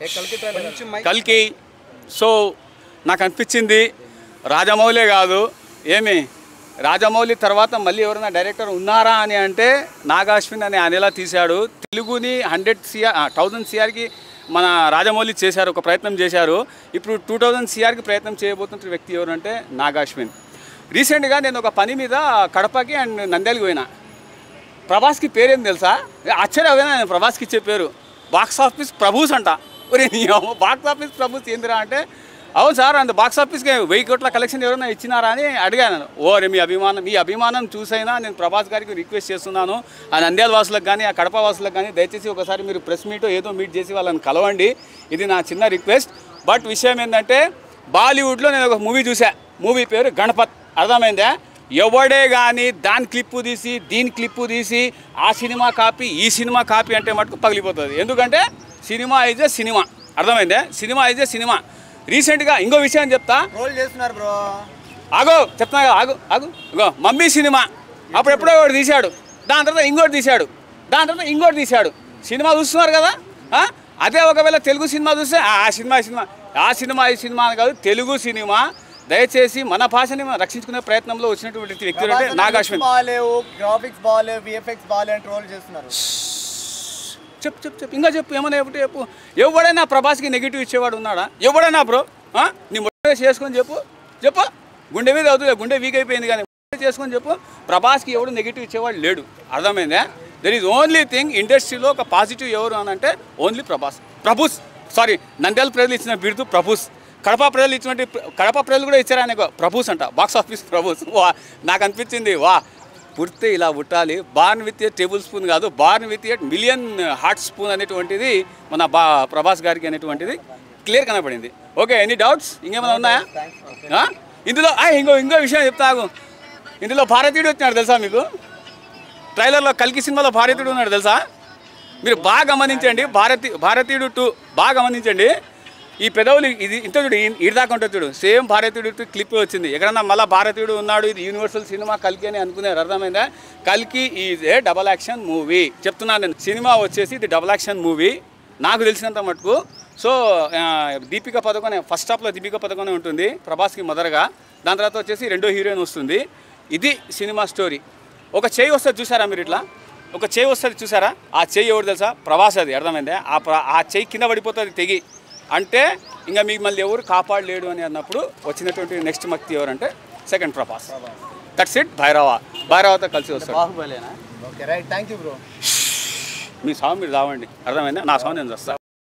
కల్కి సో నాకు అనిపించింది రాజమౌళి కాదు ఏమి రాజమౌళి తర్వాత మళ్ళీ ఎవరైనా డైరెక్టర్ ఉన్నారా అని అంటే నాగాశ్విన్ అనే అనేలా తీశాడు తెలుగుని హండ్రెడ్ సిఆర్ థౌజండ్ సిఆర్కి మన రాజమౌళి చేశారు ఒక ప్రయత్నం చేశారు ఇప్పుడు టూ థౌజండ్ సిఆర్కి ప్రయత్నం చేయబోతున్న వ్యక్తి ఎవరంటే నాగాశ్విన్ రీసెంట్గా నేను ఒక పని మీద కడపకి అండ్ నంద్యాలకి పోయినా ప్రభాస్కి పేరేం తెలుసా ఆశ్చర్యమైనా నేను ప్రభాస్కి ఇచ్చే పేరు బాక్స్ ఆఫీస్ ప్రభూస్ అంట ఒరే నీ అమ్మ బాక్స్ ఆఫీస్ ప్రభూస్ ఏందిరా అంటే అవును సార్ అంత బాక్స్ ఆఫీస్కి వెయ్యి కోట్ల కలెక్షన్ ఎవరైనా ఇచ్చినారా అని అడిగాను ఓ రే మీ అభిమానం మీ అభిమానం చూసైనా నేను ప్రభాస్ గారికి రిక్వెస్ట్ చేస్తున్నాను ఆ నంద్యాల వాసులకు కానీ ఆ కడప వాసులకు కానీ దయచేసి ఒకసారి మీరు ప్రెస్ మీట్ ఏదో మీట్ చేసి వాళ్ళని కలవండి ఇది నా చిన్న రిక్వెస్ట్ బట్ విషయం ఏంటంటే బాలీవుడ్లో నేను ఒక మూవీ చూసా మూవీ పేరు గణపత్ అర్థమైందా ఎవడే కానీ దాని క్లిప్పు తీసి దీని క్లిప్పు తీసి ఆ సినిమా కాపీ ఈ సినిమా కాపీ అంటే మటుకు పగిలిపోతుంది ఎందుకంటే సినిమా ఈజ్ ఏ సినిమా అర్థమైందే సినిమా ఈజ్ ఏ సినిమా రీసెంట్గా ఇంకో విషయం చెప్తా రోల్ చేస్తున్నారు బ్రో ఆగో చెప్తున్నా కదా ఆగు ఆగు ఇగో మమ్మీ సినిమా అప్పుడు ఎప్పుడో ఒకటి తీశాడు దాని తర్వాత ఇంకోటి తీశాడు దాని తర్వాత ఇంకోటి తీశాడు సినిమా చూస్తున్నారు కదా ఆ? అదే ఒకవేళ తెలుగు సినిమా చూస్తే ఆ ఆ సినిమా ఈ సినిమా ఆ సినిమా ఈ సినిమా అని కాదు తెలుగు సినిమా దయచేసి మన భాషని మనం రక్షించుకునే ప్రయత్నంలో వచ్చినటువంటి వ్యక్తులు అంటే నాగాశ్విన్ బాగాలేవు గ్రాఫిక్స్ బాగాలేవు విఎఫ్ఎక్స్ బాగాలేవు అని ట్రోల్ చేస్తున్నారు చెప్పు చెప్పు చెప్పు ఇంకా చెప్పు ఏమైనా చెప్పు చెప్పు ఎవడైనా ప్రభాస్కి నెగిటివ్ ఇచ్చేవాడు ఉన్నాడా ఎవడైనా బ్రో ఆ? నీ మొట్ట చేసుకొని చెప్పు చెప్పు గుండె మీద అవుతుంది గుండె వీక్ అయిపోయింది కానీ మొట్ట చేసుకొని చెప్పు ప్రభాస్కి ఎవడు నెగిటివ్ ఇచ్చేవాడు లేడు అర్థమైందా దెర్ ఈజ్ ఓన్లీ థింగ్ ఇండస్ట్రీలో ఒక పాజిటివ్ ఎవరు అని అంటే ఓన్లీ ప్రభాస్ ప్రభుస్ సారీ నంద్యాల ప్రజలు ఇచ్చిన బిరుదు ప్రభుస్ కడప ప్రజలు ఇచ్చినటువంటి కడప ప్రజలు కూడా ఇచ్చారు ఆయన ప్రభుస్ అంట బాక్స్ ఆఫీస్ ప్రభుస్ వా నాకు అనిపించింది వా పుడితే ఇలా పుట్టాలి born with a tablespoon కాదు born with a million heart spoon అనేటువంటిది మన బా ప్రభాస్ గారికి అనేటువంటిది క్లియర్ కనపడింది ఓకే ఎనీ డౌట్స్ ఇంకేమైనా ఉన్నాయా ఆ? ఇందులో ఆ, ఇంకో ఇంకో విషయం చెప్తాగు ఇందులో భారతీయుడు వచ్చినాడు తెలుసా మీకు ట్రైలర్లో కల్కి సినిమాలో భారతీయుడు ఉన్నాడు తెలుసా మీరు బాగా గమనించండి భారతీ భారతీయుడు టూ బాగా గమనించండి ఈ పెదవులు ఇది ఇంత చూడు ఈ- ఈడ దాకా ఉంటుంది చూడు సేమ్ భారతీయుడు టూ క్లిప్ వచ్చింది ఎక్కడన్నా మళ్ళీ భారతీయుడు ఉన్నాడు ఇది యూనివర్సల్ సినిమా కల్కి అని అనుకున్నారు అర్థమైందా కల్కి is a double action movie చెప్తున్నాను నేను సినిమా వచ్చేసి ఇది డబల్ యాక్షన్ మూవీ నాకు తెలిసినంత మటుకు సో ఆ, దీపిక పథకం ఫస్ట్ హాఫ్లో దీపిక పథకం ఉంటుంది ప్రభాస్కి మదర్గా దాని తర్వాత వచ్చేసి రెండో హీరోయిన్ వస్తుంది ఇది సినిమా స్టోరీ ఒక చేయి వస్తుంది చూసారా మీరు ఇట్లా ఒక చేయి వస్తుంది చూసారా ఆ చేయి ఎవరు తెలుసా ప్రవాస్ అది అర్థమైందా ఆ ప్ర- ఆ చేయి కింద పడిపోతుంది తెగి అంటే ఇంకా మీకు మళ్ళీ ఎవరు కాపాడలేడు అని అన్నప్పుడు వచ్చినటువంటి నెక్స్ట్ మక్తి ఎవరంటే second Prabhas that's it Bhairava భైరవతో కలిసి వస్తాడు బాహుబలేనా okay right thank you bro మీ సాగు మీరు రావండి అర్థమైందా నా సాగు నేను వస్తాను